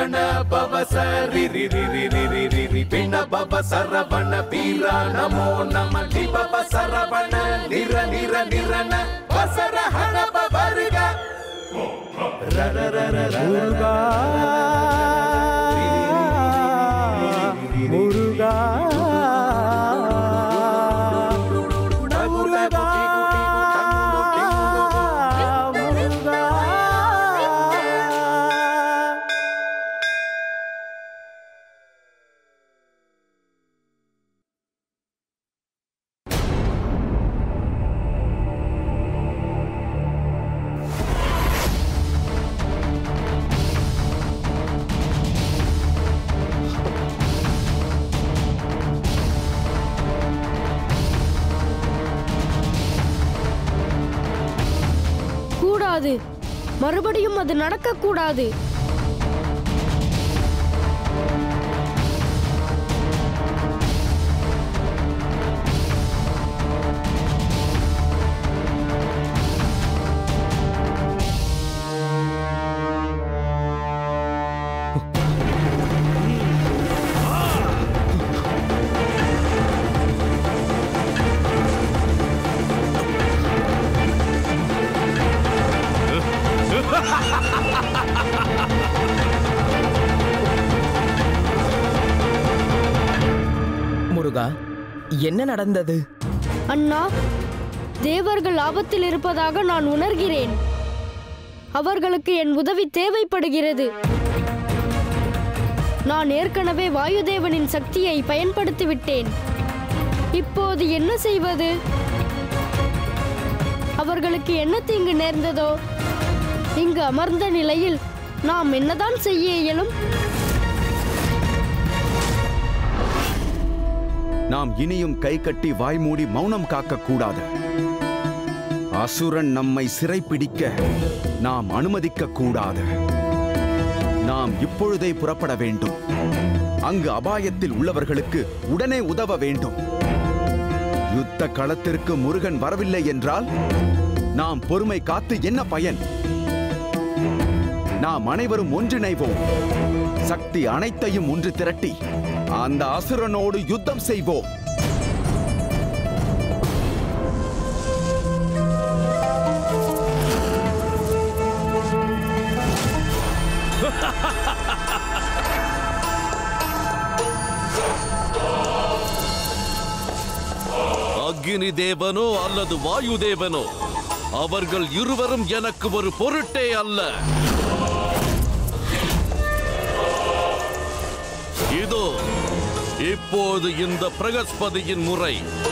ಗಣ ಭವ ಸರಿ ರಿ ರಿ ರಿ ರಿ ರಿ ರಿ ರಿ ಪಿಣ ಭವ ಸರವಣ ವೀರ ನಮೋ ನಮ ಲಿ ಭವ ಸರವಣ ನಿರ ನಿರ ನಿರನ ವಸರ ಹಣ ಬವರ್ಗ ರ ರ ರ ರ ರ முருகா முருகா முருகா முருகா கூடாது மறுபடியும் அது நடக்கக்கூடாது முருகா என்ன நடந்தது அண்ணா தேவர்கள் ஆபத்தில் இருப்பதாக நான் உணர்கிறேன் அவர்களுக்கு என் உதவி தேவைப்படுகிறது நான் ஏற்கனவே வாயுதேவனின் சக்தியை பயன்படுத்தி விட்டேன் இப்போது என்ன செய்வது அவர்களுக்கு என்ன தீங்கு நேர்ந்ததோ இங்கு அமர்ந்த நிலையில் நாம் என்னதான் செய்ய இயலும் நாம் இனியும் கை கட்டி வாய் மூடி மௌனம் காக்க கூடாது அசுரன் நம்மை சிறைப்பிடிக்க நாம் அனுமதிக்க கூடாது நாம் இப்பொழுதே புறப்பட வேண்டும் அங்கு அபாயத்தில் உள்ளவர்களுக்கு உடனே உதவ வேண்டும் யுத்த களத்திற்கு முருகன் வரவில்லை என்றால் நாம் பொறுமை காத்து என்ன பயன் நாம் அனைவரும் ஒன்றிணைவோம் சக்தி அனைத்தையும் ஒன்று திரட்டி அந்த அசுரனோடு யுத்தம் செய்வோம் அக்னி தேவனோ அல்லது வாயு தேவனோ அவர்கள் இருவரும் எனக்கு ஒரு பொருட்டே அல்ல இதோ இப்போது இந்த பிரகஸ்பதியின் முறை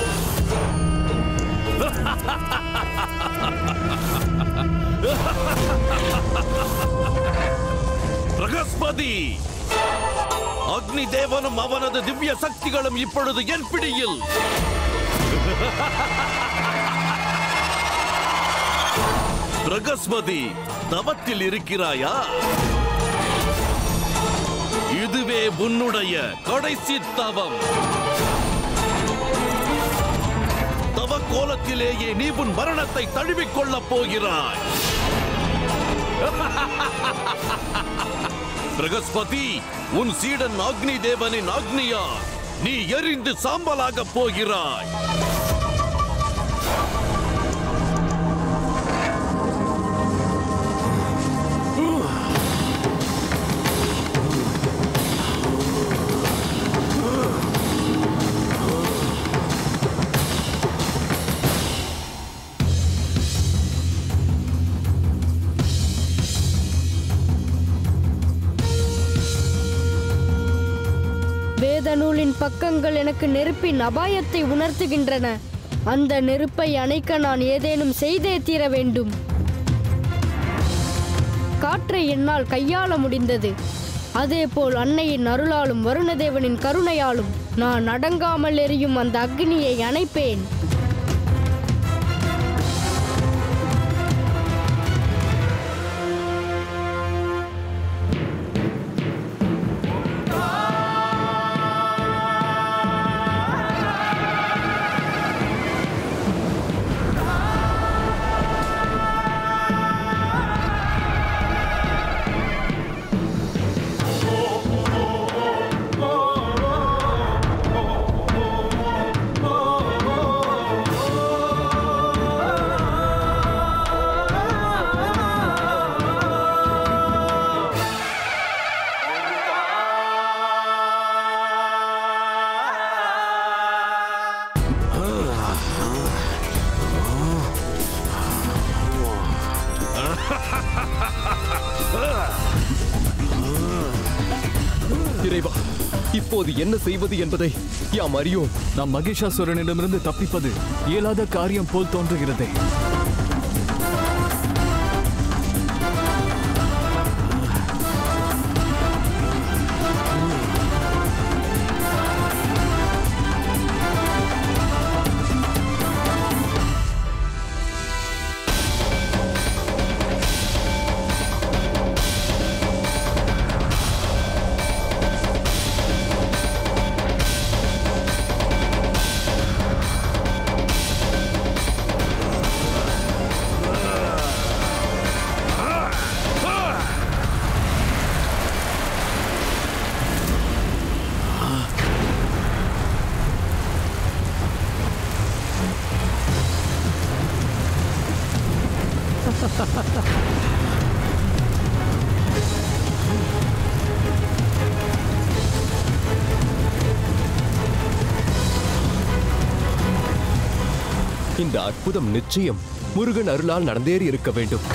பிரகஸ்பதி அக்னி தேவனும் அவனது திவ்ய சக்திகளும் இப்பொழுது என் பிடியில் பிரகஸ்பதி தவத்தில் இருக்கிறாயா இதுவே உன்னுடைய கடைசி தவம் தவ கோலத்திலேயே நீ உன் மரணத்தை தழுவிக் கொள்ளப் போகிறாய் பிரகஸ்பதி உன் சீடன் அக்னி தேவனின் அக்னியா நீ எரிந்து சாம்பலாகப் போகிறாய் வேத நூலின் பக்கங்கள் எனக்கு நெருப்பின் அபாயத்தை உணர்த்துகின்றன அந்த நெருப்பை அணைக்க நான் ஏதேனும் செய்தே தீர வேண்டும் காற்றை என்னால் கையாள முடிந்தது அதேபோல் அன்னையின் அருளாலும் வருணதேவனின் கருணையாலும் நான் அடங்காமல் எரியும் அந்த அக்னியை அணைப்பேன் இறைவா இப்போது என்ன செய்வது என்பதை யாம் அறியோம் நாம் மகேஷாசுரனிடமிருந்து தப்பிப்பது இயலாத காரியம் போல் தோன்றுகிறதே இந்த அற்புதம் நிச்சயம் முருகன் அருளால் நடந்தேறி இருக்க வேண்டும்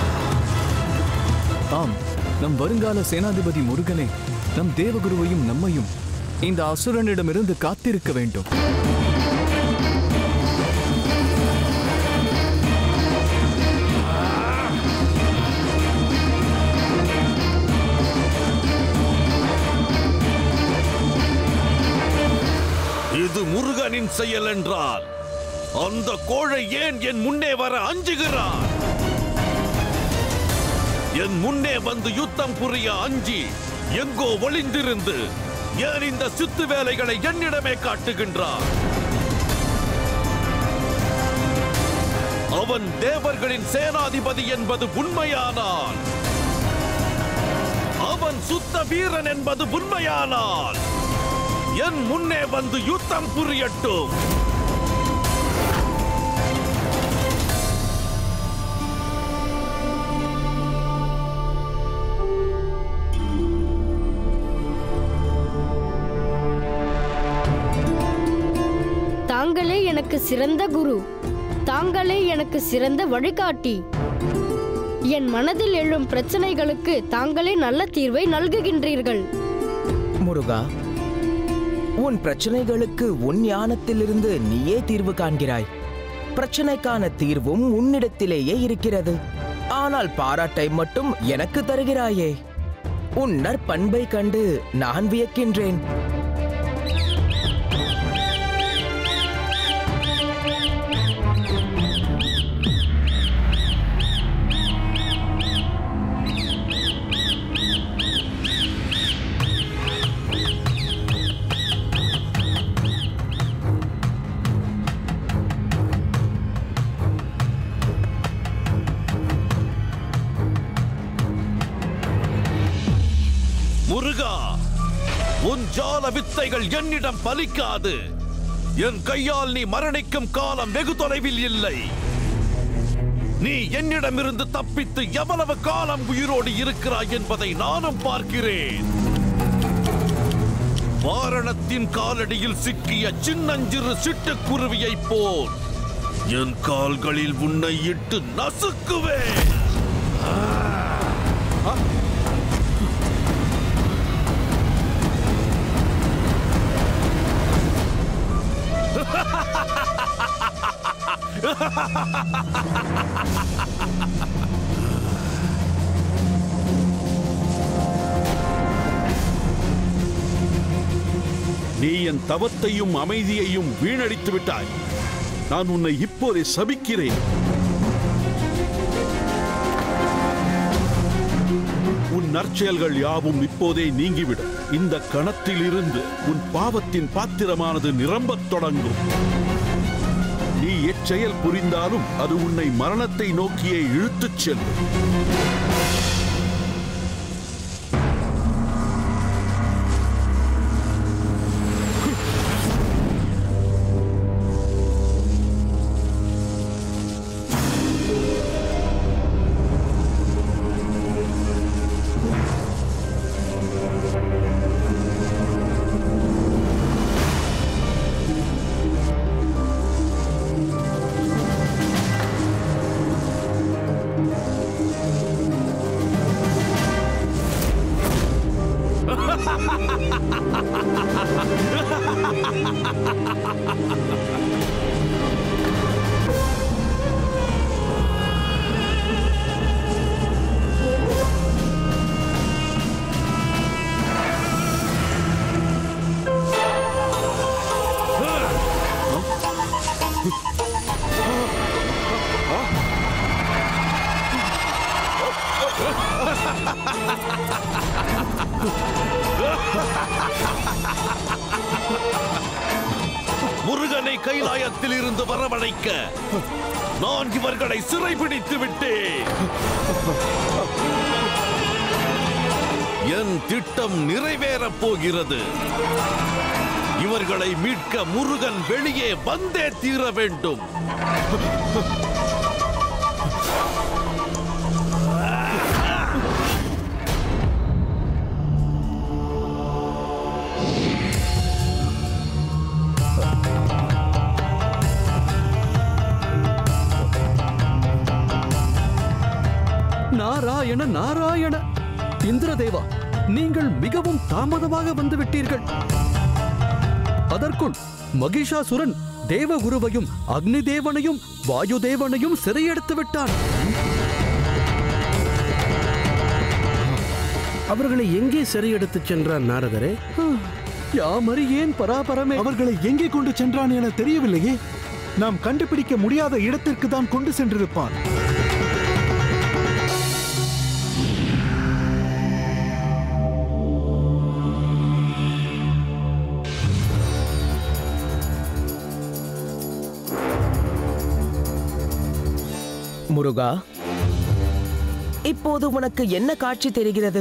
ஆம் நம் வருங்கால சேனாதிபதி முருகனே நம் தேவகுருவையும் நம்மையும் இந்த அசுரனிடமிருந்து காத்திருக்க வேண்டும் இது முருகனின் செயல் என்றால் அந்த கோழை ஏன் என் முன்னே வர அஞ்சுகிறார் என் முன்னே வந்து யுத்தம் புரிய அஞ்சி எங்கோ ஒளிந்திருந்து ஏன் இந்த சித்து வேலைகளை என்னிடமே காட்டுகின்றார் அவன் தேவர்களின் சேனாதிபதி என்பது உண்மையானால் அவன் சுத்த வீரன் என்பது உண்மையானால் என் முன்னே வந்து யுத்தம் புரியட்டும் தாங்களே எனக்கு சிறந்த குரு தாங்களே எனக்கு சிறந்த வழிகாட்டி என் மனதில் எழும் பிரச்சனைகளுக்கு தாங்களே நல்ல தீர்வை நல்குகின்றீர்கள் முருகா உன் பிரச்சனைகளுக்கு உன் ஞானத்திலிருந்து நீயே தீர்வு காண்கிறாய் பிரச்சனைக்கான தீர்வும் உன்னிடத்திலேயே இருக்கிறது ஆனால் பாராட்டை மட்டும் எனக்கு தருகிறாயே உன் நற்பண்பை கண்டு நான் வியக்கின்றேன் முருகா உன் ஜால வித்தைகள் என்னிடம் பலிக்காது என் கையால் நீ மரணிக்கும் காலம் வெகு தொலைவில் இல்லை நீ என்னிடமிருந்து தப்பித்து எவ்வளவு காலம் உயிரோடு இருக்கிறாய் என்பதை நானும் பார்க்கிறேன் வாரணத்தின் காலடியில் சிக்கிய சின்னஞ்சிறு சிட்டுக்குருவியைப் போல் என் கால்களில் உன்னை இட்டு நசுக்குவேன் நீ என் தவத்தையும் அமைதியையும் வீணடித்து விட்டாய் நான் உன்னை இப்போதே சபிக்கிறேன் உன் நற்செயல்கள் யாவும் இப்போதே நீங்கிவிடும் இந்த கணத்தில் இருந்து உன் பாவத்தின் பாத்திரமானது நிரம்பத் தொடங்கும் நீ எச்செயல் புரிந்தாலும் அது உன்னை மரணத்தை நோக்கியே இழுத்துச் செல்லும் முருகனை கைலாயத்தில் இருந்து வரவழைக்க நான் இவர்களை சிறைபிடித்து விட்டேன் என் திட்டம் நிறைவேறப் போகிறது இவர்களை மீட்க முருகன் வெளியே வந்தே தீர வேண்டும் நாராயண நாராயண இந்திரதேவா நீங்கள் மிகவும் தாமதமாக வந்து விட்டீர்கள் அதற்குள் மகிஷாசுரன் தேவகுருவையும் அக்னி தேவனையும் வாயு தேவனையும் சிறையெடுத்து விட்டான் அவர்களை எங்கே சிறையெடுத்துச் சென்றார் நாரதரே யாமறி ஏன் பராபரமே அவர்களை எங்கே கொண்டு சென்றான் என தெரியவில்லையே நாம் கண்டுபிடிக்க முடியாத இடத்திற்கு தான் கொண்டு சென்றிருப்பான் முருகா இப்போது உனக்கு என்ன காட்சி தெரிகிறது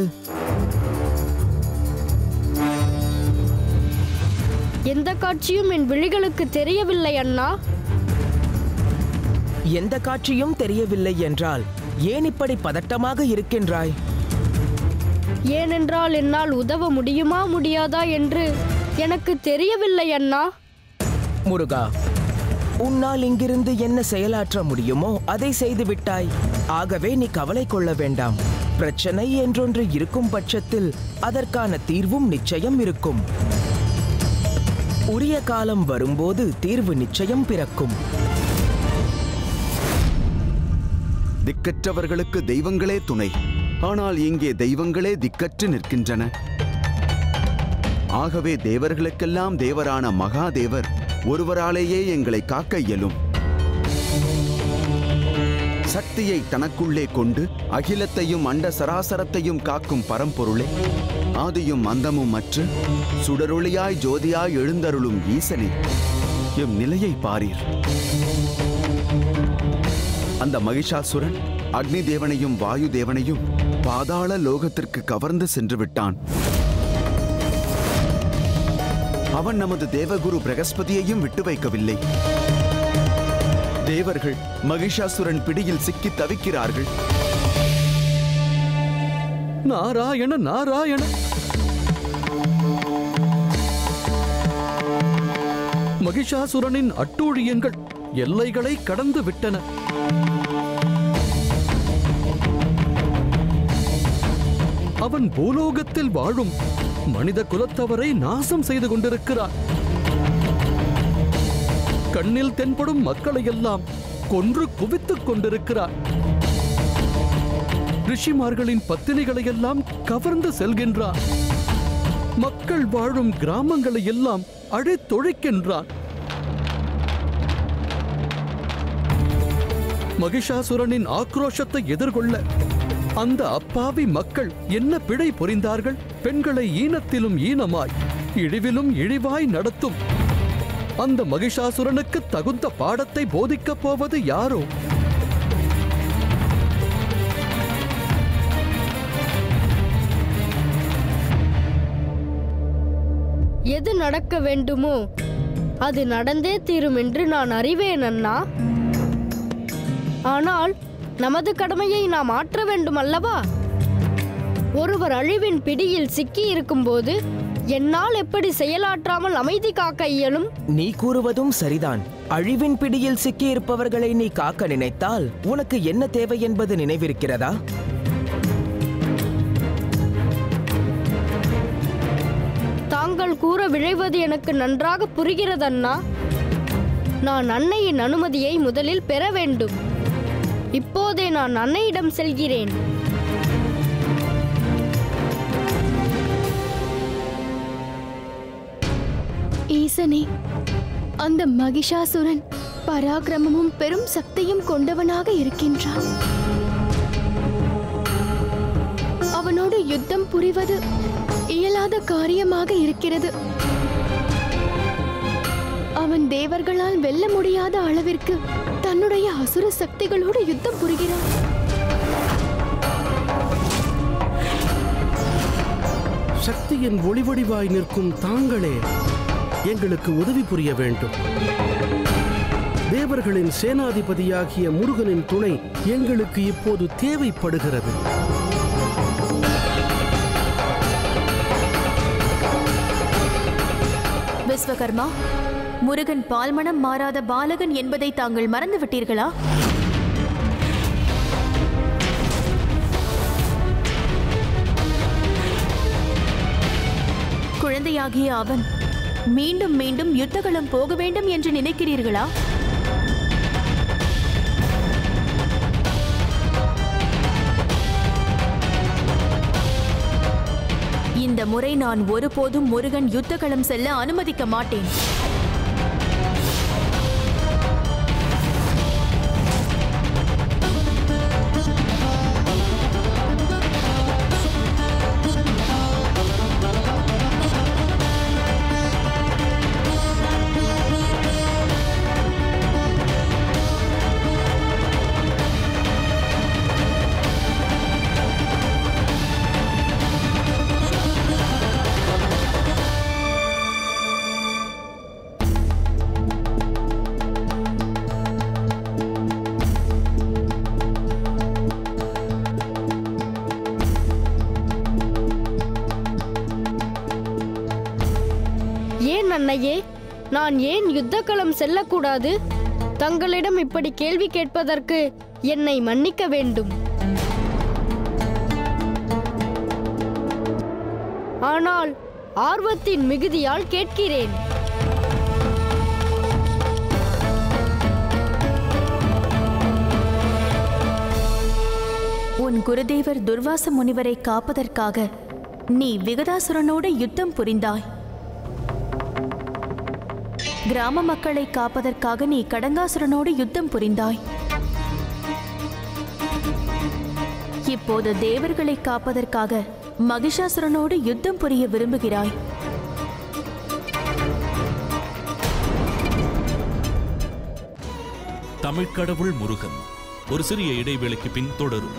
எந்த காட்சியும் என் விழிகளுக்கு தெரியவில்லை அண்ணா எந்த காட்சியும் தெரியவில்லை என்றால் ஏன் இப்படி பதட்டமாக இருக்கின்றாய் ஏனென்றால் என்னால் உதவ முடியுமா முடியாதா என்று எனக்கு தெரியவில்லை அண்ணா முருகா உன்னால் இங்கிருந்து என்ன செயலாற்ற முடியுமோ அதை செய்து விட்டாய் ஆகவே நீ கவலை கொள்ள வேண்டாம் பிரச்சனை என்றொன்று இருக்கும் பட்சத்தில் அதற்கான தீர்வும் நிச்சயம் இருக்கும் உரிய காலம் வரும்போது தீர்வு நிச்சயம் பிறக்கும் திக்கற்றவர்களுக்கு தெய்வங்களே துணை ஆனால் இங்கே தெய்வங்களே திக்கற்று நிற்கின்றன ஆகவே தேவர்களுக்கெல்லாம் தேவரான மகாதேவர் ஒருவராலேயே எங்களை காக்க இயலும் சக்தியை தனக்குள்ளே கொண்டு அகிலத்தையும் அண்ட சராசரத்தையும் காக்கும் பரம்பொருளே ஆதியும் அந்தமும் மற்ற சுடரொளியாய் ஜோதியாய் எழுந்தருளும் ஈசனே எம் நிலையை பாரீர் அந்த மகிஷாசுரன் அக்னி தேவனையும் வாயு தேவனையும் பாதாள லோகத்திற்கு கவர்ந்து சென்று விட்டான் அவன் நமது தேவகுரு பிரகஸ்பதியையும் விட்டு வைக்கவில்லை தேவர்கள் மகிஷாசுரன் பிடியில் சிக்கி தவிக்கிறார்கள் நாராயண நாராயண மகிஷாசுரனின் அட்டூழியங்கள் எல்லைகளை கடந்து விட்டன அவன் பூலோகத்தில் வாழும் மனித குலத்தவரை நாசம் செய்து கொண்டிருக்கிறான் கண்ணில் தென்படும் மக்களையெல்லாம் கொன்று குவித்துக் கொண்டிருக்கிறான் ரிஷிமார்களின் பத்தினிகளையெல்லாம் கவர்ந்து செல்கின்றான் மக்கள் வாழும் கிராமங்களை எல்லாம் அழைத்தொழிக்கின்றான் மகிஷாசுரனின் ஆக்ரோஷத்தை எதிர்கொள்ள அந்த அப்பாவி மக்கள் என்ன பிழை புரிந்தார்கள் பெண்களை ஈனத்திலும் ஈனமாய் இழிவிலும் இழிவாய் நடத்தும் அந்த மகிஷாசுரனுக்கு தகுந்த பாடத்தை போதிக்கப் போவது யாரோ எது நடக்க வேண்டுமோ அது நடந்தே தீரும் என்று நான் அறிவேன் அண்ணா ஆனால் நமது கடமையை நாம் ஆற்ற வேண்டும் அல்லவா ஒருவர் அழிவின் பிடியில் சிக்கி இருக்கும்போது என்னால் எப்படி செயலாற்றாமல் அமைதி காக்க இயலும் நீ கூறுவதும் சரிதான் அழிவின் பிடியில் சிக்கியிருப்பவர்களை நீ காக்க நினைத்தால் உனக்கு என்ன தேவை என்பது நினைவிருக்கிறதா கூற விழைவது எனக்கு நன்றாக புரிகிறது அண்ணா நான் அன்னையின் அனுமதியை முதலில் பெற வேண்டும் இப்போதே நான் அன்னையிடம் செல்கிறேன் ஈசனே அந்த மகிஷாசுரன் பராக்கிரமமும் பெரும் சக்தியும் கொண்டவனாக இருக்கின்றான் அவனோடு யுத்தம் புரிவது இயலாத காரியமாக இருக்கிறது அவன் தேவர்களால் வெல்ல முடியாத அளவிற்கு தன்னுடைய அசுர சக்திகளோடு யுத்தம் புரிகிறான் சக்தியின் ஒளிவடிவாய் நிற்கும் தாங்களே எங்களுக்கு உதவி புரிய வேண்டும் தேவர்களின் சேனாதிபதியாகிய முருகனின் துணை எங்களுக்கு இப்போது தேவைப்படுகிறது விஸ்வகர்மா முருகன் பால்மணம் மாறாத பாலகன் என்பதை தாங்கள் மறந்து விட்டீர்களா குழந்தையாகிய அவன் மீண்டும் மீண்டும் யுத்தகளம் போக வேண்டும் என்று நினைக்கிறீர்களா இந்த முறை நான் ஒருபோதும் முருகன் யுத்தகளம் செல்ல அனுமதிக்க மாட்டேன் ஏன் அன்னையே நான் ஏன் யுத்தக்களம் செல்லக்கூடாது தங்களிடம் இப்படி கேள்வி கேட்பதற்கு என்னை மன்னிக்க வேண்டும் ஆனால் ஆர்வத்தின் மிகுதியால் கேட்கிறேன் உன் குருதேவர் துர்வாச முனிவரை காப்பதற்காக நீ விகதாசுரனோடு யுத்தம் புரிந்தாய் கிராம மக்களை காப்பதற்காக நீ கடங்காசுரனோடு யுத்தம் புரிந்தாய் இப்போது தேவர்களை காப்பதற்காக மகிஷாசுரனோடு யுத்தம் புரிய விரும்புகிறாய் தமிழ்க்கடவுள் முருகன் ஒரு சிறிய இடைவேளைக்கு பின் தொடரும்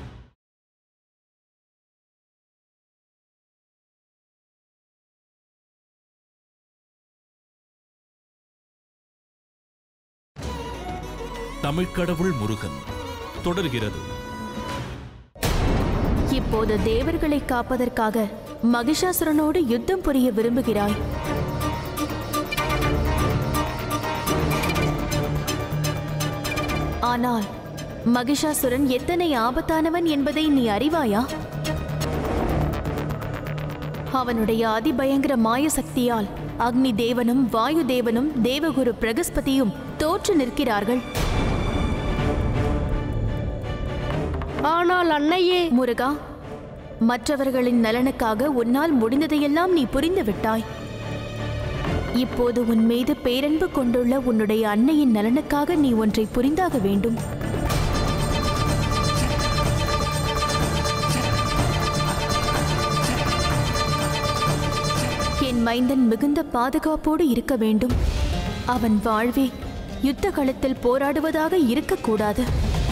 தமிழ்க்கடவுள் முருகன் தொடர்கிறது இப்போது தேவர்களை காப்பதற்காக மகிஷாசுரனோடு யுத்தம் புரிய விரும்புகிறாய் ஆனால் மகிஷாசுரன் எத்தனை ஆபத்தானவன் என்பதை நீ அறிவாயா அவனுடைய அதிபயங்கர மாய சக்தியால் அக்னி தேவனும் வாயு தேவனும் தேவகுரு பிரகஸ்பதியும் தோற்று நிற்கிறார்கள் ஆனால் அன்னையே முருகா மற்றவர்களின் நலனுக்காக உன்னால் முடிந்ததையெல்லாம் நீ புரிந்து விட்டாய் இப்போது உன் மீது பேரன்பு கொண்டுள்ள உன்னுடைய அன்னையின் நலனுக்காக நீ ஒன்றை புரிந்தாக வேண்டும் என் மைந்தன் மிகுந்த பாதுகாப்போடு இருக்க வேண்டும் அவன் வாழ்வே யுத்த களத்தில் போராடுவதாக இருக்கக்கூடாது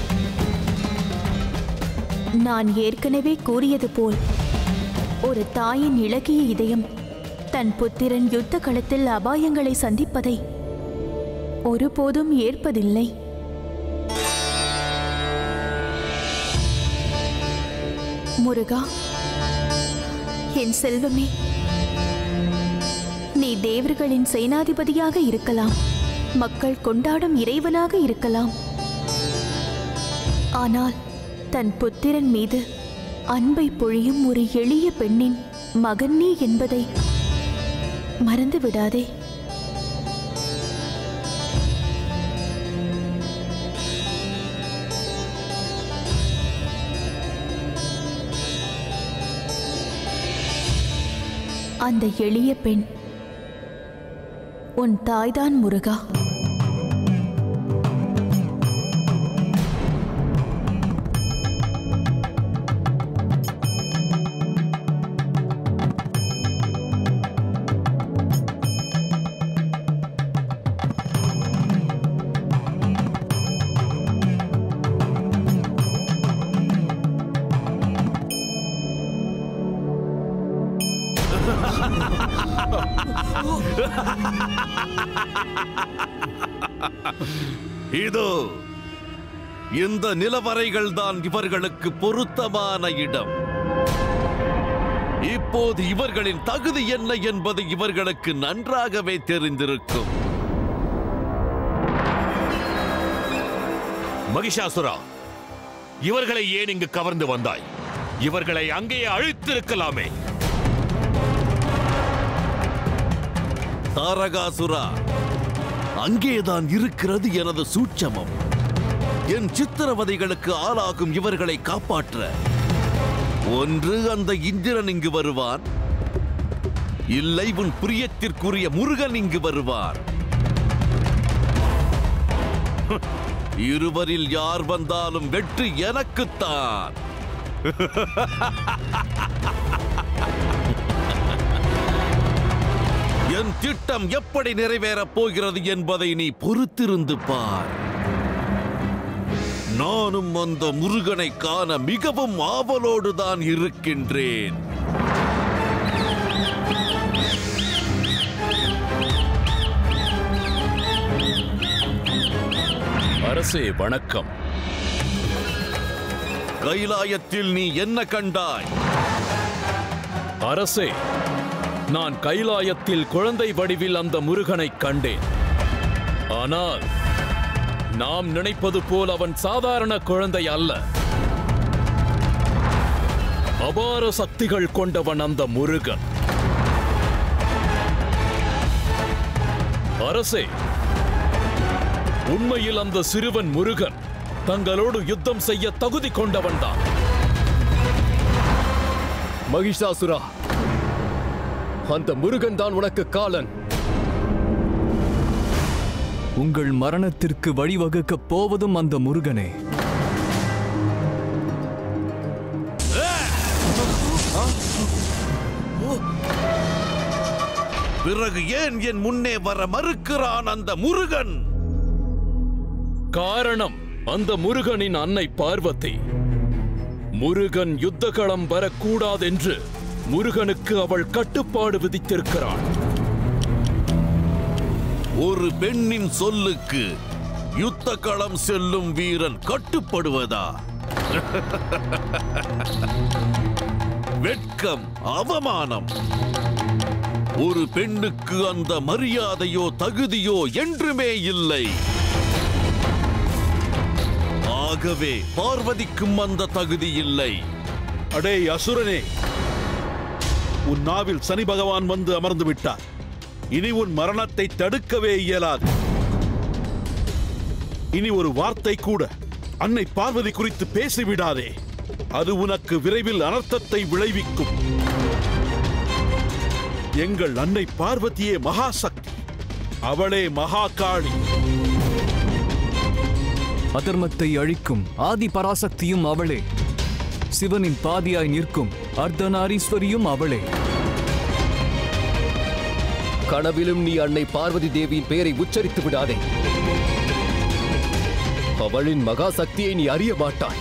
நான் ஏற்கனவே கூறியது போல் ஒரு தாயின் இலகிய இதயம் தன் புத்திரன் யுத்த களத்தில் அபாயங்களை சந்திப்பதை ஒருபோதும் ஏற்பதில்லை முருகா என் செல்வமே நீ தேவர்களின் சேனாதிபதியாக இருக்கலாம் மக்கள் கொண்டாடும் இறைவனாக இருக்கலாம் ஆனால் தன் புத்திரன் மீது அன்பை பொழியும் ஒரு எளிய பெண்ணின் மகன் நீ என்பதை மறந்து விடாதே அந்த எளிய பெண் உன் தாய்தான் முருகா இதோ இந்த நிலவரைகள் தான் இவர்களுக்கு பொருத்தமான இடம் இப்போது இவர்களின் தகுதி என்ன என்பது இவர்களுக்கு நன்றாகவே தெரிந்திருக்கும் மகிஷாசுரா இவர்களை ஏன் இங்கு கவர்ந்து வந்தாய் இவர்களை அங்கேயே அழித்திருக்கலாமே தாரகாசுரா அங்கேதான் இருக்கிறது எனது சூட்சமம் என் சித்திரவதைகளுக்கு ஆளாகும் இவர்களை காப்பாற்ற ஒன்று அந்த இந்திரன் இங்கு வருவான் இல்லை உன் பிரியத்திற்குரிய முருகன் இங்கு வருவார் இருவரில் யார் வந்தாலும் வெற்றி எனக்குத்தான் என் திட்டம் எப்படி நிறைவேறப் போகிறது என்பதை நீ பொறுத்திருந்து பார் நானும் அந்த முருகனை காண மிகவும் ஆவலோடு தான் இருக்கின்றேன் அரசே வணக்கம் கைலாயத்தில் நீ என்ன கண்டாய் அரசே நான் கைலாயத்தில் குழந்தை வடிவில் அந்த முருகனை கண்டேன் ஆனால் நாம் நினைப்பது போல் அவன் சாதாரண குழந்தை அல்ல அபார சக்திகள் கொண்டவன் அந்த முருகன் அரசே உண்மையில் அந்த சிறுவன் முருகன் தங்களோடு யுத்தம் செய்ய தகுதி கொண்டவன்தான் மகிஷாசுரா அந்த முருகன் தான் உனக்கு காலன் உங்கள் மரணத்திற்கு வழிவகுக்கப் போவதும் அந்த முருகனே பிறகு ஏன் என் முன்னே வர மறுக்கிறான் அந்த முருகன் காரணம் அந்த முருகனின் அன்னை பார்வதி முருகன் யுத்தகளம் வரக்கூடாதென்று முருகனுக்கு அவள் கட்டுப்பாடு விதித்திருக்கிறாள் ஒரு பெண்ணின் சொல்லுக்கு யுத்த களம் செல்லும் வீரன் கட்டுப்படுவதா வெட்கம் அவமானம் ஒரு பெண்ணுக்கு அந்த மரியாதையோ தகுதியோ என்றுமே இல்லை ஆகவே பார்வதிக்கும் அந்த தகுதி இல்லை அடே அசுரனே உன் நாவில் சனி பகவான் வந்து அமர்ந்து விட்டார் இனி உன் மரணத்தை தடுக்கவே இயலாது இனி ஒரு வார்த்தை கூட அன்னை பார்வதி குறித்து பேசிவிடாதே அது உனக்கு விரைவில் அனர்த்தத்தை விளைவிக்கும் எங்கள் அன்னை பார்வதியே மகாசக்தி அவளே மகாகாளி அதர்மத்தை அழிக்கும் ஆதி பராசக்தியும் அவளே சிவனின் பாதியாய் நிற்கும் அர்த்தநாரீஸ்வரியும் அவளே கனவிலும் நீ அன்னை பார்வதி தேவியின் பெயரை உச்சரித்து விடாதே அவளின் மகா சக்தியை நீ அறிய மாட்டாய்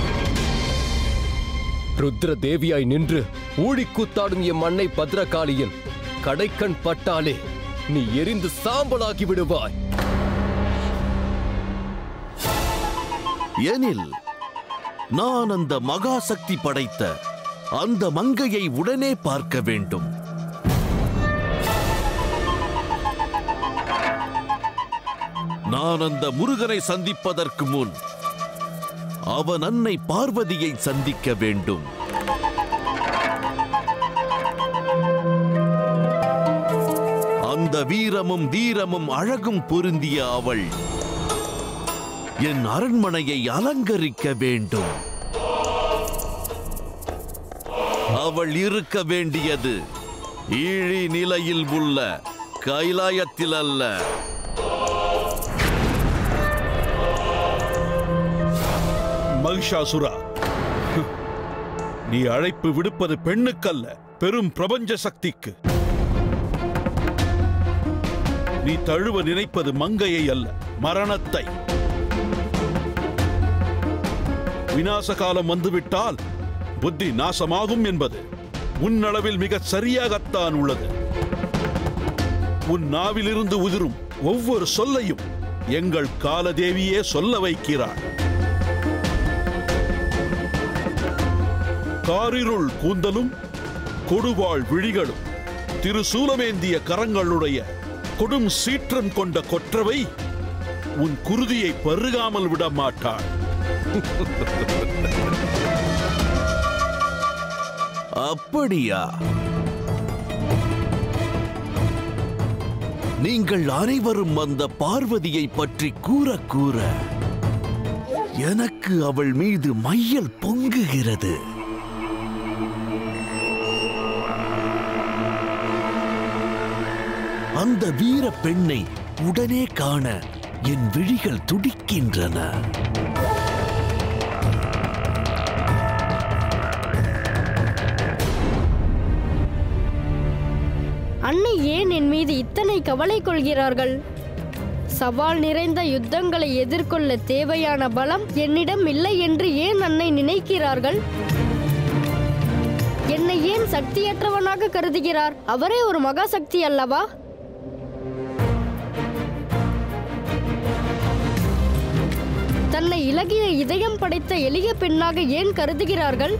ருத்ர தேவியாய் நின்று ஊழிக்கூத்தாடும் எம் அன்னை பத்ரகாளியின் கடைக்கண் பட்டாலே நீ எரிந்து சாம்பலாகி விடுவாய் எனில் நான் அந்த மகா சக்தி படைத்த அந்த மங்கையை உடனே பார்க்க வேண்டும் நான் அந்த முருகனை சந்திப்பதற்கு முன் அவன் அன்னை பார்வதியை சந்திக்க வேண்டும் அந்த வீரமும் தீரமும் அழகும் பொருந்திய அவள் என் அரண்மனையை அலங்கரிக்க வேண்டும் அவள் இருக்க வேண்டியது ஈழி நிலையில் உள்ள கைலாயத்தில் அல்ல மகிஷாசுரா நீ அழைப்பு விடுப்பது பெண்ணுக்கல்ல பெரும் பிரபஞ்ச சக்திக்கு நீ தழுவ நினைப்பது மங்கையை அல்ல மரணத்தை விநாச காலம் வந்துவிட்டால் புத்தி நாசமாகும் என்பது உன்னளவில் மிக சரியாகத்தான் உள்ளது உன் நாவிலிருந்து உதிரும் ஒவ்வொரு சொல்லையும் எங்கள் காலதேவியே சொல்ல வைக்கிறாள் காரிருள் கூந்தலும் கொடுவாள் விழிகளும் திருசூலமேந்திய கரங்களுடைய கொடும் சீற்றம் கொண்ட கொற்றவை உன் குருதியை பருகாமல் விட மாட்டாள் அப்படியா நீங்கள் அனைவரும் அந்த பார்வதியை பற்றி கூற கூற எனக்கு அவள் மீது மையல் பொங்குகிறது அந்த வீர பெண்ணை உடனே காண என் விழிகள் துடிக்கின்றன அன்னை ஏன் என் மீது இத்தனை கவலை கொள்கிறார்கள் சவால் நிறைந்த யுத்தங்களை எதிர்கொள்ள தேவையான பலம் என்னிடம் இல்லை என்று ஏன் அன்னை நினைக்கிறார்கள் என்னை ஏன் சக்தியற்றவனாக கருதுகிறார் அவரே ஒரு மகா சக்தி அல்லவா தன்னை இலகிய இதயம் படைத்த எளிய பெண்ணாக ஏன் கருதுகிறார்கள்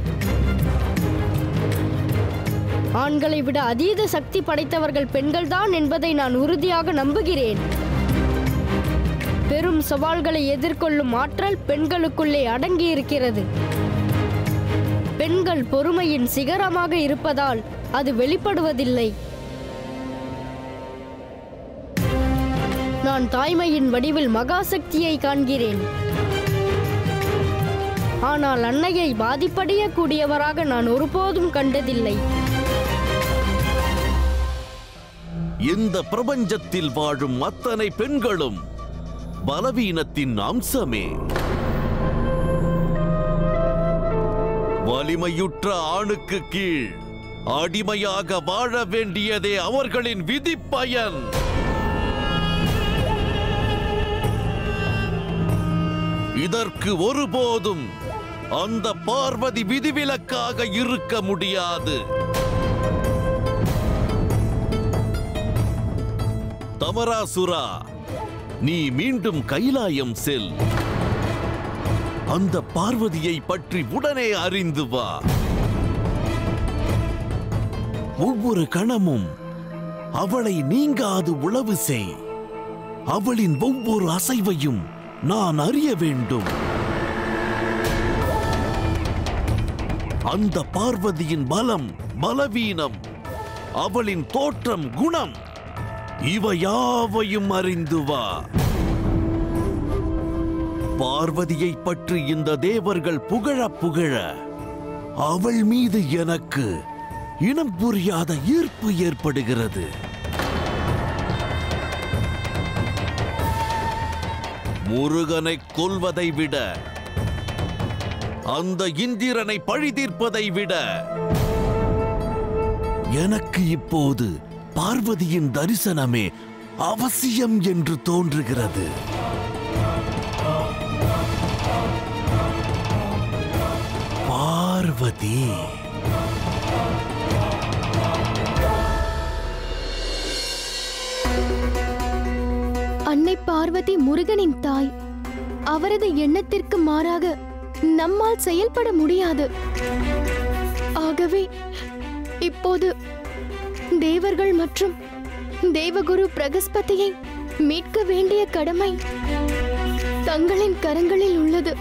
ஆண்களை விட அதீத சக்தி படைத்தவர்கள் பெண்கள்தான் என்பதை நான் உறுதியாக நம்புகிறேன் பெரும் சவால்களை எதிர்கொள்ளும் ஆற்றல் பெண்களுக்குள்ளே அடங்கியிருக்கிறது பெண்கள் பொறுமையின் சிகரமாக இருப்பதால் அது வெளிப்படுவதில்லை நான் தாய்மையின் வடிவில் மகாசக்தியை காண்கிறேன் ஆனால் அன்னையை பாதிப்படைய கூடியவராக நான் ஒருபோதும் கண்டதில்லை இந்த பிரபஞ்சத்தில் வாழும் அத்தனை பெண்களும் பலவீனத்தின் அம்சமே வலிமையுற்ற ஆணுக்கு கீழ் அடிமையாக வாழ வேண்டியதே அவர்களின் விதி பயன் இதற்கு ஒருபோதும் அந்த பார்வதி விதிவிலக்காக இருக்க முடியாது தமராசுரா நீ மீண்டும் கைலாயம் செல் அந்த பார்வதியை பற்றி உடனே அறிந்து வா ஒவ்வொரு கணமும் அவளை நீங்காது உளவு செய் அவளின் ஒவ்வொரு அசைவையும் நான் அறிய வேண்டும் அந்த பார்வதியின் பலம் பலவீனம் அவளின் தோற்றம் குணம் இவையாவையும் அறிந்து வா பார்வதியை பற்றி இந்த தேவர்கள் புகழ புகழ அவள் மீது எனக்கு இனம் புரியாத ஈர்ப்பு ஏற்படுகிறது முருகனை கொல்வதை விட அந்த இந்திரனை பழிதீர்ப்பதை விட எனக்கு இப்போது பார்வதியின் தரிசனமே அவசியம் என்று தோன்றுகிறது பார்வதி அன்னை பார்வதி முருகனின் தாய் அவரது எண்ணத்திற்கு மாறாக நம்மால் செயல்பட முடியாது ஆகவே இப்போது தேவர்கள் மற்றும் தேவகுரு பிரகஸ்பதியை மீட்க வேண்டிய கடமை தங்களின் கரங்களில் உள்ளது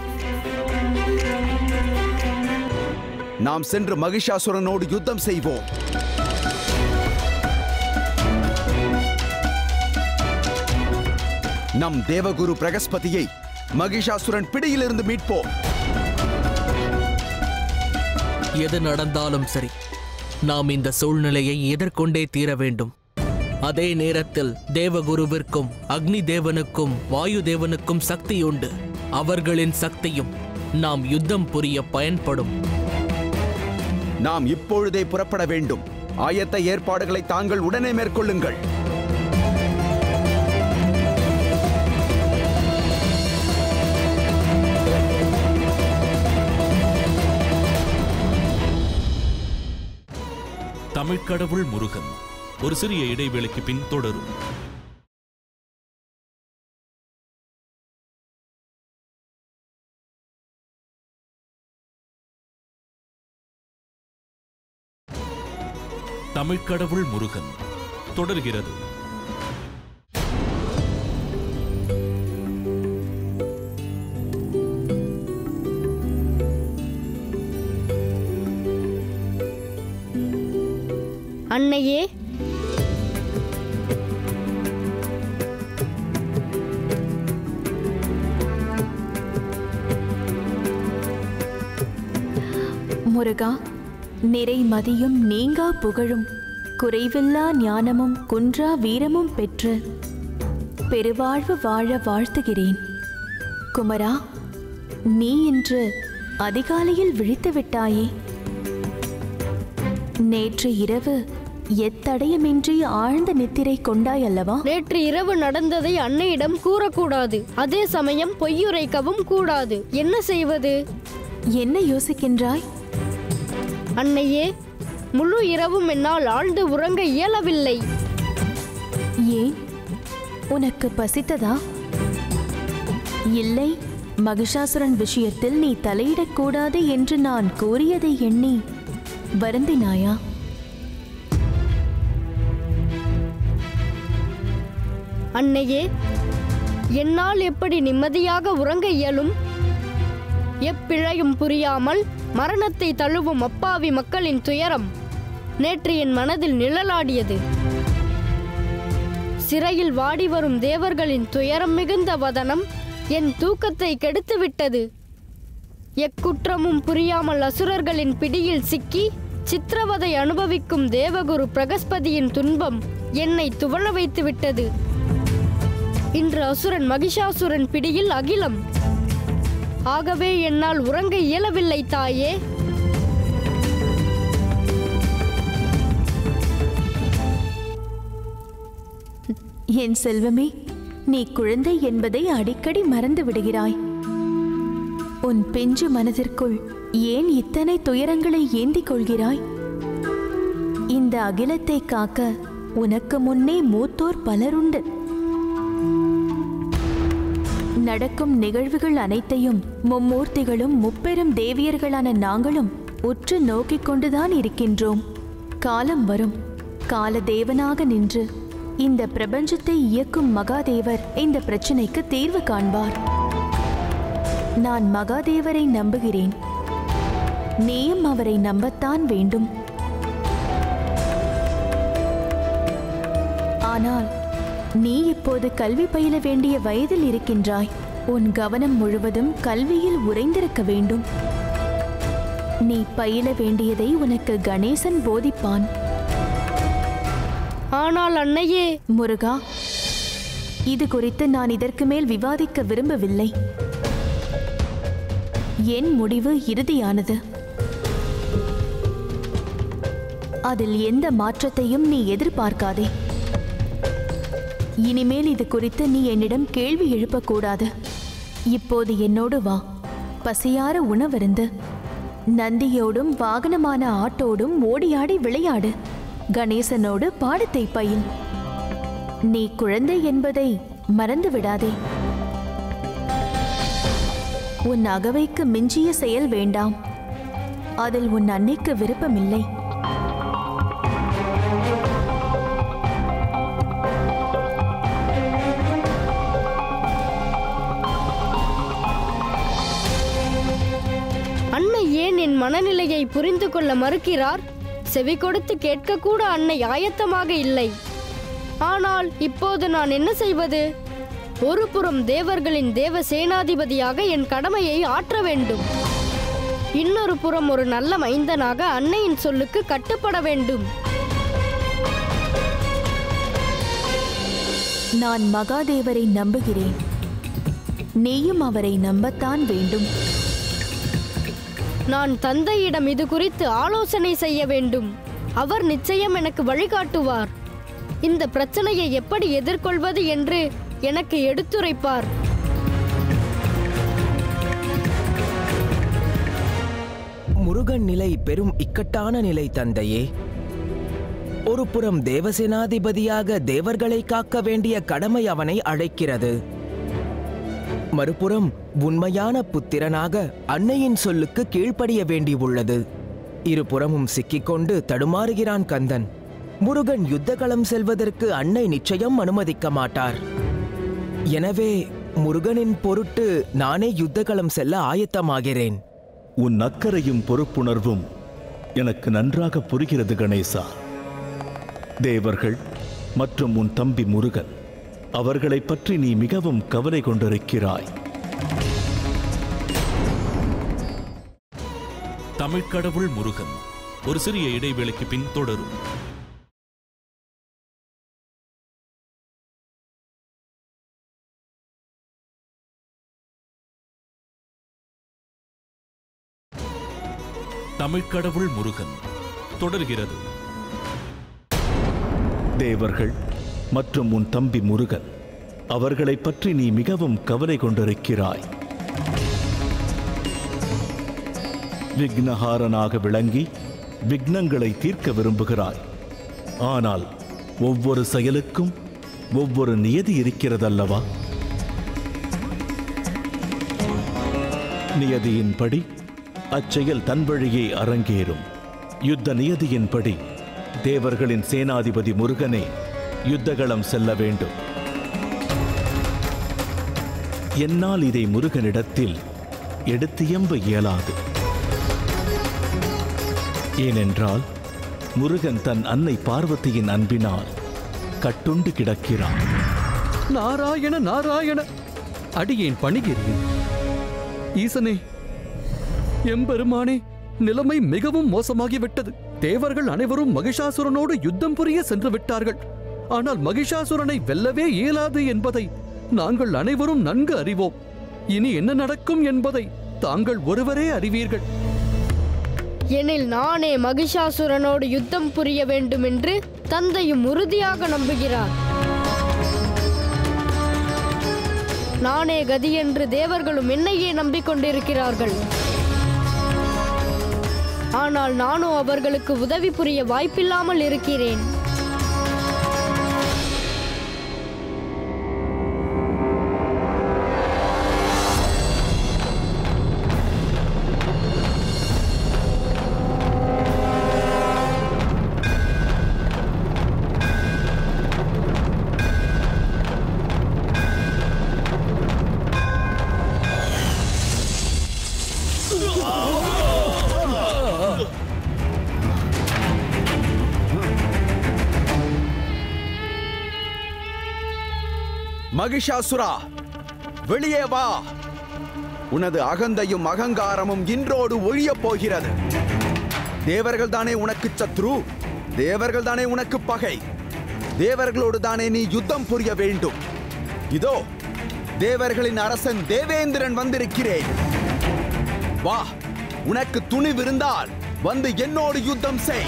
நாம் சென்று மகிஷாசுரனோடு யுத்தம் செய்வோம் நம் தேவகுரு பிரகஸ்பதியை மகிஷாசுரன் பிடியிலிருந்து மீட்போம் எது நடந்தாலும் சரி நாம் இந்த சூழ்நிலையை எதிர்கொண்டே தீர வேண்டும் அதே நேரத்தில் தேவகுருவிற்கும் அக்னி தேவனுக்கும் வாயு தேவனுக்கும் சக்தி உண்டு அவர்களின் சக்தியும் நாம் யுத்தம் புரிய பயன்படும் நாம் இப்பொழுதே புறப்பட வேண்டும் ஆயத்த ஏற்பாடுகளை தாங்கள் உடனே மேற்கொள்ளுங்கள் தமிழ்க்கடவுள் முருகன் ஒரு சிறிய இடைவேளைக்கு பின் தொடரும் தமிழ்க்கடவுள் முருகன் தொடர்கிறது அன்னையே முருகா நிறை மதியும் நீங்கா புகழும் குறைவில்லா ஞானமும் குன்றா வீரமும் பெற்று பெருவாழ்வு வாழ வாழ்த்துகிறேன் குமரா நீ இன்று அதிகாலையில் விழித்து விட்டாயே நேற்று இரவு எத்தடையுமின்றி ஆழ்ந்த நித்திரை கொண்டாய் அல்லவா நேற்று இரவு நடந்ததை அன்னையிடம் கூறக்கூடாது அதே சமயம் பொய்யுரைக்கவும் கூடாது என்ன செய்வது என்ன யோசிக்கின்றாய் அன்னையே முழு இரவும் என்னால் ஆழ்ந்து உறங்க இயலவில்லை ஏன் உனக்கு பசித்ததா இல்லை மகிஷாசுரன் விஷயத்தில் நீ தலையிடக்கூடாது என்று நான் கூறியதை எண்ணி வருந்தினாயா அன்னையே என்னால் எப்படி நிம்மதியாக உறங்க இயலும் எப்பிழையும் புரியாமல் மரணத்தை தழுவும் அப்பாவி மக்களின் துயரம் நேற்று என் மனதில் நிழலாடியது சிறையில் வாடி வரும் தேவர்களின் துயரம் மிகுந்த வதனம் என் தூக்கத்தை கெடுத்துவிட்டது எக்குற்றமும் புரியாமல் அசுரர்களின் பிடியில் சிக்கி சித்திரவதை அனுபவிக்கும் தேவகுரு பிரகஸ்பதியின் துன்பம் என்னை துவள வைத்து விட்டது இன்று அசுரன் மகிஷாசுரன் பிடியில் அகிலம் ஆகவே என்னால் உறங்க இயலவில்லை தாயே என் செல்வமே நீ குழந்தை என்பதை அடிக்கடி மறந்து விடுகிறாய் உன் பெஞ்சு மனதிற்குள் ஏன் இத்தனை துயரங்களை ஏந்திக் கொள்கிறாய் இந்த அகிலத்தை காக்க உனக்கு முன்னே மூத்தோர் பலருண்டு நடக்கும் நிகழ்வுகள் அனைத்தையும் மும்மூர்த்திகளும் முப்பெரும் தேவியர்களான நாங்களும் உற்று நோக்கிக் கொண்டுதான் இருக்கின்றோம் காலம் வரும் கால தேவனாக நின்று இந்த பிரபஞ்சத்தை இயக்கும் மகாதேவர் இந்த பிரச்சனைக்கு தீர்வு காண்பார் நான் மகாதேவரை நம்புகிறேன் நீயும் அவரை நம்பத்தான் வேண்டும் ஆனால் நீ இப்போது கல்வி பயில வேண்டிய வயதில் இருக்கின்றாய் உன் கவனம் முழுவதும் கல்வியில் உறைந்திருக்க வேண்டும் நீ பயில வேண்டியதை உனக்கு கணேசன் போதிப்பான் ஆனால் அன்னையே முருகா இது குறித்து நான் இதற்கு மேல் விவாதிக்க விரும்பவில்லை என் முடிவு இறுதியானது அதில் எந்த மாற்றத்தையும் நீ எதிர்பார்க்காதே இனிமேல் இது குறித்து நீ என்னிடம் கேள்வி எழுப்பக்கூடாது இப்போது என்னோடு வா பசியார உணவருந்து நந்தியோடும் வாகனமான ஆட்டோடும் ஓடியாடி விளையாடு கணேசனோடு பாடத்தை பயில் நீ குழந்தை என்பதை மறந்து விடாதே உன் அகவைக்கு மிஞ்சிய செயல் வேண்டாம் அதில் உன் அன்னைக்கு விருப்பமில்லை அன்னை ஏன் என் மனநிலையை புரிந்து கொள்ள மறுக்கிறார் செவி கொடுத்து கேட்கக்கூட அன்னை ஆயத்தமாக இல்லை ஆனால் இப்போது நான் என்ன செய்வது ஒரு புறம் தேவர்களின் தேவ சேனாதிபதியாக என் கடமையை ஆற்ற வேண்டும் இன்னொரு புறம் ஒரு நல்ல மைந்தனாக அன்னையின் சொல்லுக்கு கட்டுப்பட வேண்டும் நான் மகாதேவரை நம்புகிறேன் நீயும் அவரை நம்பத்தான் வேண்டும் நான் தந்தையிடம் இது குறித்து ஆலோசனை செய்ய வேண்டும் அவர் நிச்சயம் எனக்கு வழிகாட்டுவார் இந்த பிரச்சனையை எப்படி எதிர்கொள்வது என்று எனக்கு எடுத்துரைப்பார் முருகன் நிலை பெரும் இக்கட்டான நிலை தந்தையே ஒரு புறம் தேவசேனாதிபதியாக தேவர்களை காக்க வேண்டிய கடமை அவனை அழைக்கிறது மறுபுறம் உண்மையான புத்திரனாக அன்னையின் சொல்லுக்கு கீழ்ப்படிய வேண்டியுள்ளது இருபுறமும் சிக்கிக்கொண்டு தடுமாறுகிறான் கந்தன் முருகன் யுத்தகளம் செல்வதற்கு அன்னை நிச்சயம் அனுமதிக்க மாட்டார் எனவே முருகனின் பொருட்டு நானே யுத்தகளம் செல்ல ஆயத்தமாகிறேன் உன் அக்கறையும் பொறுப்புணர்வும் எனக்கு நன்றாக புரிகிறது கணேசா தேவர்கள் மற்றும் உன் தம்பி முருகன் அவர்களைப் பற்றி நீ மிகவும் கவலை கொண்டிருக்கிறாய் தமிழ்க்கடவுள் முருகன் ஒரு சிறிய இடைவேளைக்கு பின் தொடரும் தமிழ்க்கடவுள் முருகன் தொடர்கிறது தேவர்கள் மற்றும் உன் தம்பி முருகன் அவர்களைப் பற்றி நீ மிகவும் கவலை கொண்டிருக்கிறாய் விக்னஹாரனாக விளங்கி விக்னங்களை தீர்க்க விரும்புகிறாய் ஆனால் ஒவ்வொரு செயலுக்கும் ஒவ்வொரு நியதி இருக்கிறதல்லவா நியதியின்படி அச்செயல் தன் வழியே அரங்கேறும் யுத்த நியதியின்படி தேவர்களின் சேனாதிபதி முருகனே யுத்தகளம் செல்ல வேண்டும் என்னால் இதை முருகனிடத்தில் எடுத்தியம்ப இயலாது ஏனென்றால் முருகன் தன் அன்னை பார்வதியின் அன்பினால் கட்டுண்டு கிடக்கிறான் நாராயண நாராயண அடியேன் பணிகிறேன் ஈசனே எம்பெருமானே நிலைமை மிகவும் மோசமாகிவிட்டது தேவர்கள் அனைவரும் மகிஷாசுரனோடு யுத்தம் புரிய சென்று விட்டார்கள் ஆனால் மகிஷாசுரனை வெல்லவே இயலாது என்பதை நாங்கள் அனைவரும் நன்கு அறிவோம் இனி என்ன நடக்கும் என்பதை தாங்கள் ஒருவரே அறிவீர்கள் எனில் நானே மகிஷாசுரனோடு யுத்தம் புரிய வேண்டும் என்று தந்தையும் உறுதியாக நம்புகிறார் நானே கதி என்று தேவர்களும் என்னையே நம்பிக்கொண்டிருக்கிறார்கள் ஆனால் நானும் அவர்களுக்கு உதவி புரிய வாய்ப்பில்லாமல் இருக்கிறேன் மகிஷாசுரா வெளியே வா உனது அகந்தையும் அகங்காரமும் இன்றோடு ஒழியப் போகிறது தேவர்கள் தானே உனக்கு சத்ரு தேவர்கள் தானே உனக்கு பகை தேவர்களோடு தானே நீ யுத்தம் புரிய வேண்டும் இதோ தேவர்களின் அரசன் தேவேந்திரன் வந்திருக்கிறேன் வா உனக்கு துணிவிருந்தால் வந்து என்னோடு யுத்தம் செய்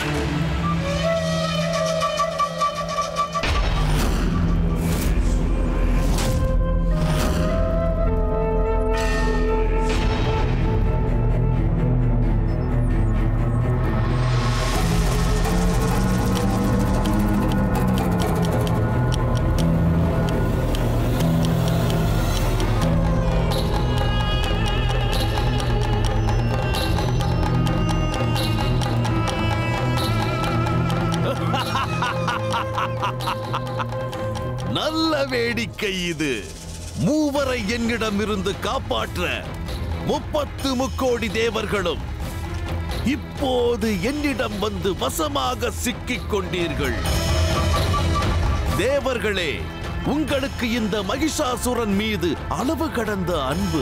நல்ல வேடிக்கை இது மூவரை என்னிடமிருந்து காப்பாற்ற முப்பத்து முக்கோடி தேவர்களும் இப்போது என்னிடம் வந்து வசமாக சிக்கிக் கொண்டீர்கள் தேவர்களே உங்களுக்கு இந்த மகிஷாசுரன் மீது அளவு கடந்த அன்பு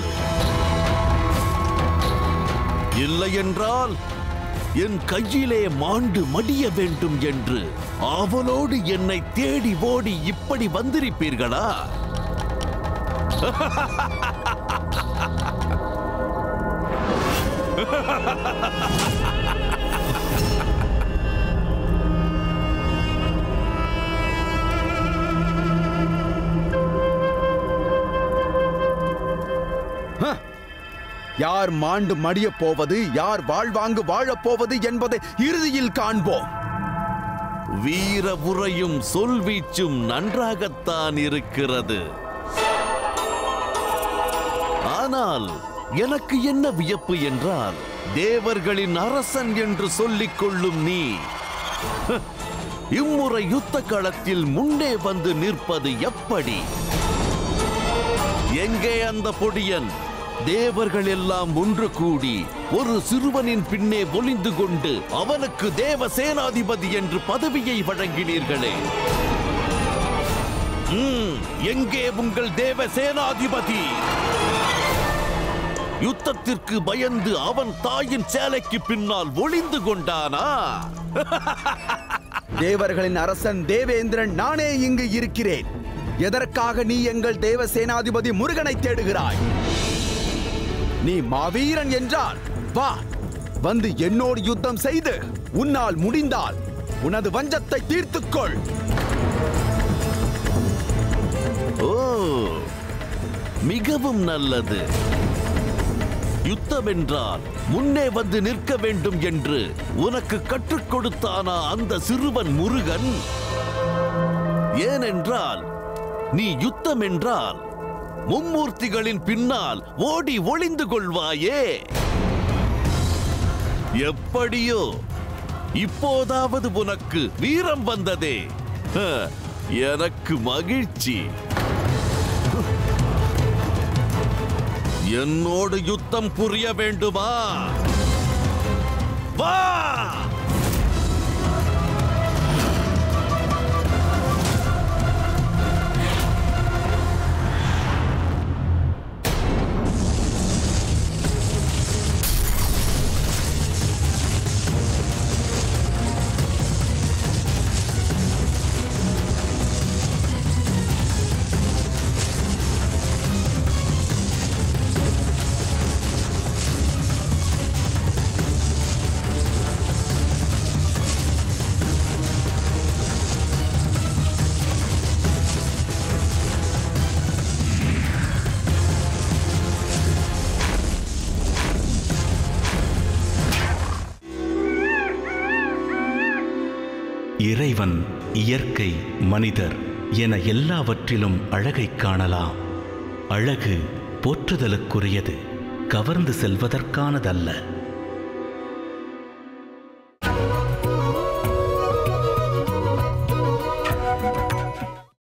இல்லையென்றால் என் கையிலே மாண்டு மடிய வேண்டும் என்று அவளோடு என்னை தேடி ஓடி இப்படி வந்திருப்பீர்களா ஹ! யார் மாண்டு மடியப் போவது யார் வாழ்வாங்கு வாழப் போவது என்பதை இறுதியில் காண்போம் வீர உரையும் சொல்வீச்சும் நன்றாகத்தான் இருக்கிறது ஆனால் எனக்கு என்ன வியப்பு என்றால் தேவர்களின் அரசன் என்று சொல்லிக் கொள்ளும் நீ ஹ, இம்முறை யுத்த களத்தில் முன்னே வந்து நிற்பது எப்படி எங்கே அந்த பொடியன் தேவர்கள் எல்லாம் ஒன்று கூடி ஒரு சிறுவனின் பின்னே ஒளிந்து கொண்டு அவனுக்கு தேவ சேனாதிபதி என்று பதவியை வழங்கினீர்களே ம், எங்கே உங்கள் தேவ சேனாதிபதி யுத்தத்திற்கு பயந்து அவன் தாயின் சேலைக்கு பின்னால் ஒளிந்து கொண்டானா தேவர்களின் அரசன் தேவேந்திரன் நானே இங்கு இருக்கிறேன் எதற்காக நீ எங்கள் தேவ சேனாதிபதி முருகனை தேடுகிறாய் நீ மாவீரன் என்றால் வா வந்து என்னோடு யுத்தம் செய்து உன்னால் முடிந்தால் உனது வஞ்சத்தை தீர்த்துக்கொள் ஓ மிகவும் நல்லது யுத்தம் என்றால் முன்னே வந்து நிற்க வேண்டும் என்று உனக்கு கற்றுக் கொடுத்தானா அந்த சிறுவன் முருகன் ஏனென்றால் நீ யுத்தம் என்றால் மும்மூர்த்திகளின் பின்னால் ஓடி ஒளிந்து கொள்வாயே எப்படியோ இப்போதாவது உனக்கு வீரம் வந்ததே ஹ, எனக்கு மகிழ்ச்சி என்னோடு யுத்தம் புரிய வேண்டுமா வா இறைவன் இயற்கை மனிதர் என எல்லாவற்றிலும் அழகைக் காணலாம் அழகு போற்றுதலுக்குரியது கவர்ந்து செல்வதற்கானதல்ல